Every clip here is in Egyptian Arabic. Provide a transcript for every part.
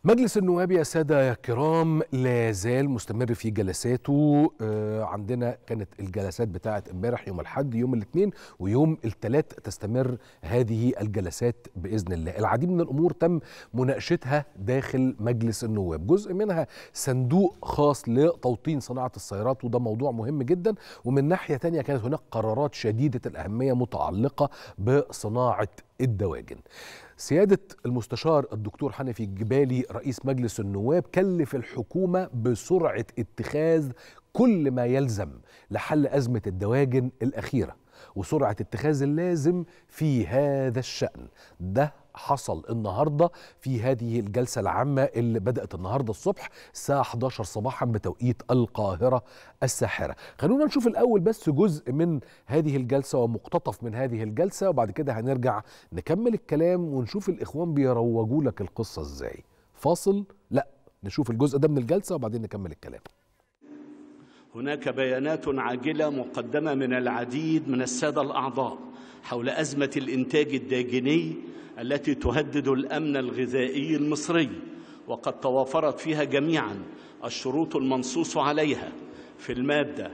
مجلس النواب يا سادة يا كرام لا زال مستمر في جلساته آه، عندنا كانت الجلسات بتاعة امبارح يوم الحد يوم الاثنين ويوم الثلاث تستمر هذه الجلسات بإذن الله العديد من الأمور تم مناقشتها داخل مجلس النواب جزء منها صندوق خاص لتوطين صناعة السيارات وده موضوع مهم جدا ومن ناحية تانية كانت هناك قرارات شديدة الأهمية متعلقة بصناعة الدواجن سيادة المستشار الدكتور حنفي الجبالي رئيس مجلس النواب كلف الحكومة بسرعة اتخاذ كل ما يلزم لحل أزمة الدواجن الأخيرة وسرعة اتخاذ اللازم في هذا الشأن ده حصل النهارده في هذه الجلسه العامه اللي بدات النهارده الصبح الساعه 11 صباحا بتوقيت القاهره الساحره. خلونا نشوف الاول بس جزء من هذه الجلسه ومقتطف من هذه الجلسه وبعد كده هنرجع نكمل الكلام ونشوف الاخوان بيروجوا لك القصه ازاي. فاصل؟ لا نشوف الجزء ده من الجلسه وبعدين نكمل الكلام. هناك بيانات عاجله مقدمه من العديد من الساده الاعضاء حول ازمه الانتاج الداجني التي تهدد الامن الغذائي المصري وقد توافرت فيها جميعا الشروط المنصوص عليها في الماده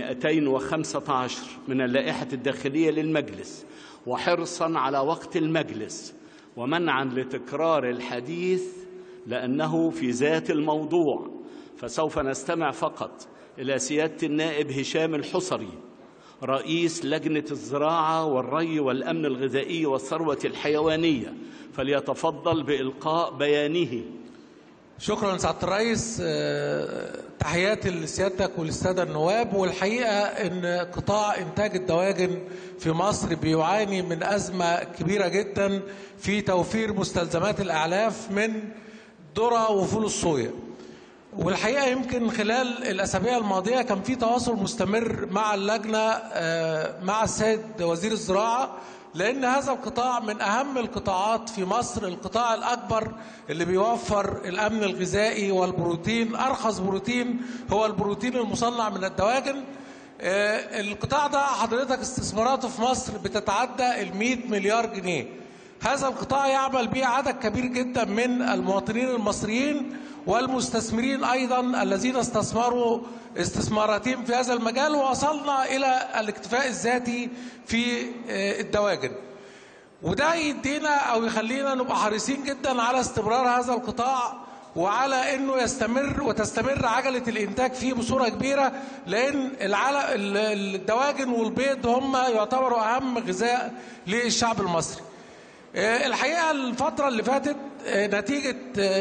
215 من اللائحه الداخليه للمجلس وحرصا على وقت المجلس ومنعا لتكرار الحديث لانه في ذات الموضوع فسوف نستمع فقط إلى سيادة النائب هشام الحصري رئيس لجنة الزراعة والري والأمن الغذائي والثروة الحيوانية فليتفضل بإلقاء بيانه شكرا سعادة الرئيس آه، تحياتي لسيادتك وللسادة النواب والحقيقة أن قطاع إنتاج الدواجن في مصر بيعاني من أزمة كبيرة جدا في توفير مستلزمات الأعلاف من ذرة وفول الصويا والحقيقه يمكن خلال الاسابيع الماضيه كان في تواصل مستمر مع اللجنه آه، مع السيد وزير الزراعه لان هذا القطاع من اهم القطاعات في مصر القطاع الاكبر اللي بيوفر الامن الغذائي والبروتين ارخص بروتين هو البروتين المصنع من الدواجن آه، القطاع ده حضرتك استثماراته في مصر بتتعدى ال 100 مليار جنيه هذا القطاع يعمل به عدد كبير جدا من المواطنين المصريين والمستثمرين ايضا الذين استثمروا استثماراتهم في هذا المجال ووصلنا الى الاكتفاء الذاتي في الدواجن وده يدينا او يخلينا نبقى حريصين جدا على استمرار هذا القطاع وعلى انه يستمر وتستمر عجله الانتاج فيه بصوره كبيره لان الدواجن والبيض هم يعتبروا اهم غذاء للشعب المصري. الحقيقه الفتره اللي فاتت نتيجه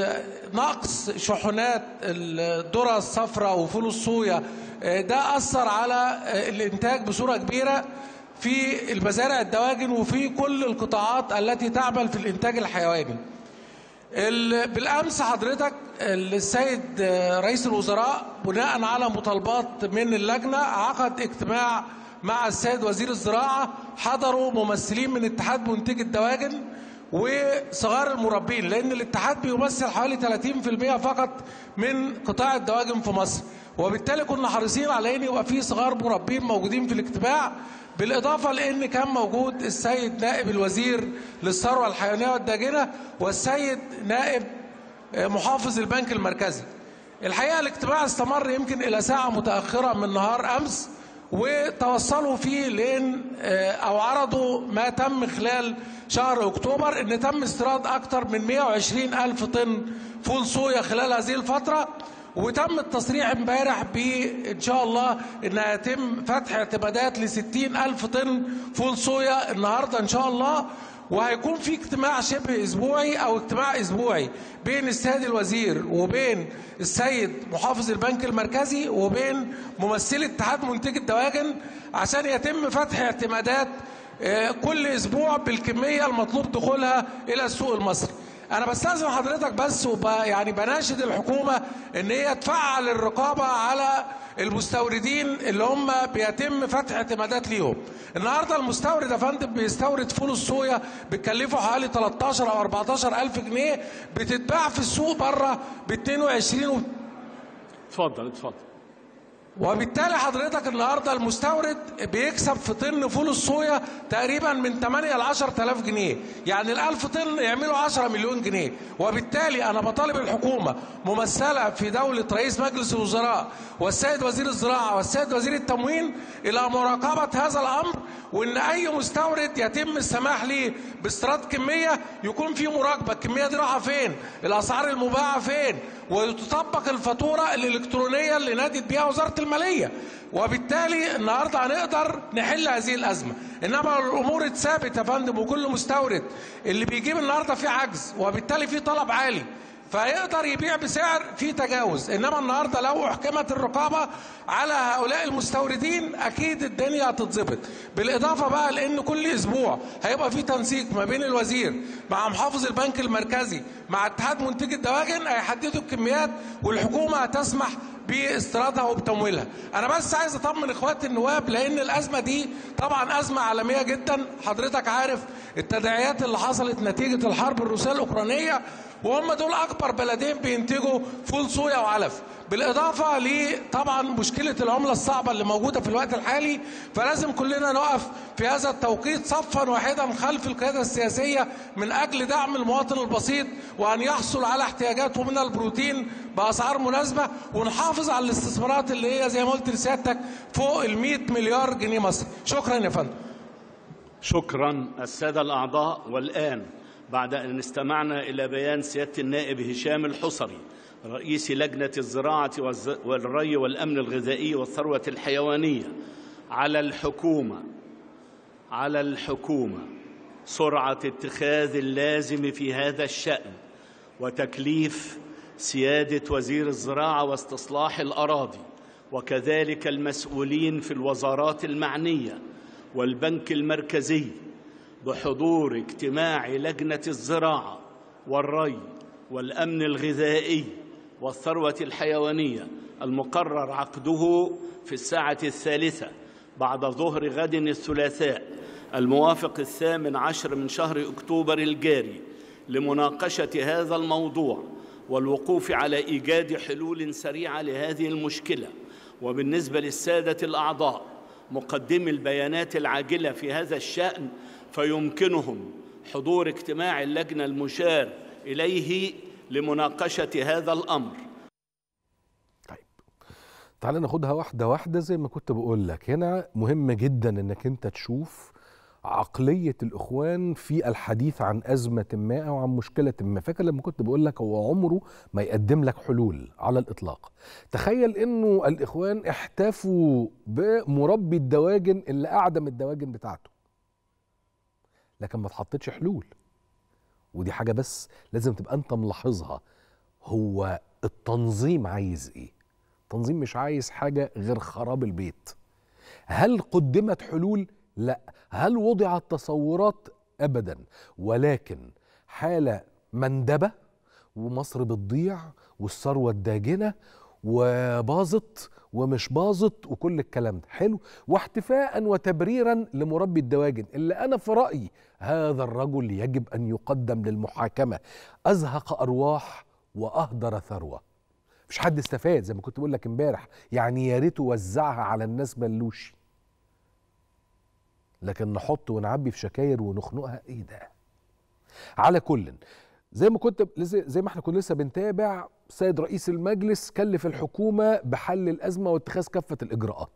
نقص شحنات الذره الصفراء وفول الصويا ده اثر على الانتاج بصوره كبيره في المزارع الدواجن وفي كل القطاعات التي تعمل في الانتاج الحيواني. بالامس حضرتك السيد رئيس الوزراء بناء على مطالبات من اللجنه عقد اجتماع مع السيد وزير الزراعه حضروا ممثلين من اتحاد منتجي الدواجن وصغار المربين لان الاتحاد بيمثل حوالي 30% فقط من قطاع الدواجن في مصر وبالتالي كنا حريصين على ان يبقى في صغار مربين موجودين في الاجتماع بالاضافه لان كان موجود السيد نائب الوزير للثروه الحيوانيه والداجنه والسيد نائب محافظ البنك المركزي الحقيقه الاجتماع استمر يمكن الى ساعه متاخره من نهار امس وتوصلوا فيه لان او عرضوا ما تم خلال شهر اكتوبر ان تم استيراد اكثر من 120 الف طن فول صويا خلال هذه الفتره وتم التصريح امبارح بان شاء الله ان هيتم فتح اعتمادات ل 60 الف طن فول صويا النهارده ان شاء الله وهيكون في اجتماع شبه اسبوعي او اجتماع اسبوعي بين السيد الوزير وبين السيد محافظ البنك المركزي وبين ممثلي اتحاد منتجي الدواجن عشان يتم فتح اعتمادات كل اسبوع بالكميه المطلوب دخولها الى السوق المصري. انا بستاذن حضرتك بس وب يعني بناشد الحكومه ان هي تفعل الرقابه على المستوردين اللي هم بيتم فتح اعتمادات ليهم. النهارده المستورد يا فندم بيستورد فول الصويا بتكلفه حوالي 13 او 14 الف جنيه بتتباع في السوق بره ب 22 و... اتفضل اتفضل وبالتالي حضرتك النهارده المستورد بيكسب في طن فول الصويا تقريبا من 8 ل 10000 جنيه، يعني ال 1000 طن يعملوا 10 مليون جنيه، وبالتالي انا بطالب الحكومه ممثله في دوله رئيس مجلس الوزراء والسيد وزير الزراعه والسيد وزير التموين الى مراقبه هذا الامر وان اي مستورد يتم السماح ليه باستيراد كميه يكون في مراقبه الكميه دي رايحه فين؟ الاسعار المباعه فين؟ وتطبق الفاتوره الالكترونيه اللي نادت بيها وزاره الماليه وبالتالي النهارده هنقدر نحل هذه الازمه انما الامور اتثابت يا فندم وكل مستورد اللي بيجيب النهارده فيه عجز وبالتالي فيه طلب عالي فيقدر يبيع بسعر فيه تجاوز انما النهارده لو احكمت الرقابه على هؤلاء المستوردين اكيد الدنيا هتتظبط بالاضافه بقى لان كل اسبوع هيبقى في تنسيق ما بين الوزير مع محافظ البنك المركزي مع اتحاد منتجي الدواجن هيحددوا الكميات والحكومه هتسمح باستيرادها وبتمويلها انا بس عايز اطمن اخواتي النواب لان الازمه دي طبعا ازمه عالميه جدا حضرتك عارف التداعيات اللي حصلت نتيجه الحرب الروسيه الاوكرانيه وهم دول اكبر بلدين بينتجوا فول صويا وعلف بالاضافه لطبعا مشكله العمله الصعبه اللي موجوده في الوقت الحالي فلازم كلنا نقف في هذا التوقيت صفا واحدا خلف القياده السياسيه من اجل دعم المواطن البسيط وان يحصل على احتياجاته من البروتين باسعار مناسبه ونحافظ على الاستثمارات اللي هي زي ما قلت لسيادتك فوق ال 100 مليار جنيه مصري شكرا يا فندم شكرا السادة الأعضاء والآن بعد أن استمعنا إلى بيان سيادة النائب هشام الحصري رئيس لجنة الزراعة والز- والري والأمن الغذائي والثروة الحيوانية على الحكومة على الحكومة سرعة اتخاذ اللازم في هذا الشأن وتكليف سيادة وزير الزراعة واستصلاح الأراضي وكذلك المسؤولين في الوزارات المعنية والبنك المركزي بحضور اجتماع لجنة الزراعة والري والأمن الغذائي والثروة الحيوانية المقرر عقده في الساعة الثالثة بعد ظهر غد الثلاثاء الموافق الثامن عشر من شهر أكتوبر الجاري لمناقشة هذا الموضوع والوقوف على إيجاد حلول سريعة لهذه المشكلة وبالنسبة للسادة الأعضاء مقدمي البيانات العاجلة في هذا الشأن فيمكنهم حضور اجتماع اللجنة المشار إليه لمناقشة هذا الأمر طيب تعال ناخدها واحدة واحدة زي ما كنت بقول لك هنا مهم جدا انك انت تشوف عقلية الإخوان في الحديث عن أزمة ما أو عن مشكلة ما فاكر لما كنت بقول لك هو عمره ما يقدم لك حلول على الإطلاق تخيل إنه الإخوان احتفوا بمربي الدواجن اللي أعدم الدواجن بتاعته لكن ما اتحطتش حلول ودي حاجة بس لازم تبقى أنت ملاحظها هو التنظيم عايز إيه التنظيم مش عايز حاجة غير خراب البيت هل قدمت حلول؟ لا هل وضعت تصورات؟ أبدا ولكن حالة مندبة ومصر بتضيع والثروة الداجنة وباظت ومش باظت وكل الكلام ده حلو واحتفاء وتبريرا لمربي الدواجن اللي انا في رايي هذا الرجل يجب ان يقدم للمحاكمه ازهق ارواح واهدر ثروه مش حد استفاد زي ما كنت بقول لك امبارح يعني يا ريته وزعها على الناس بلوشي لكن نحط ونعبي في شكاير ونخنقها ايه ده على كل زي ما كنت لسه- زي ما احنا كنا لسه بنتابع سيد رئيس المجلس كلف الحكومه بحل الازمه واتخاذ كافه الاجراءات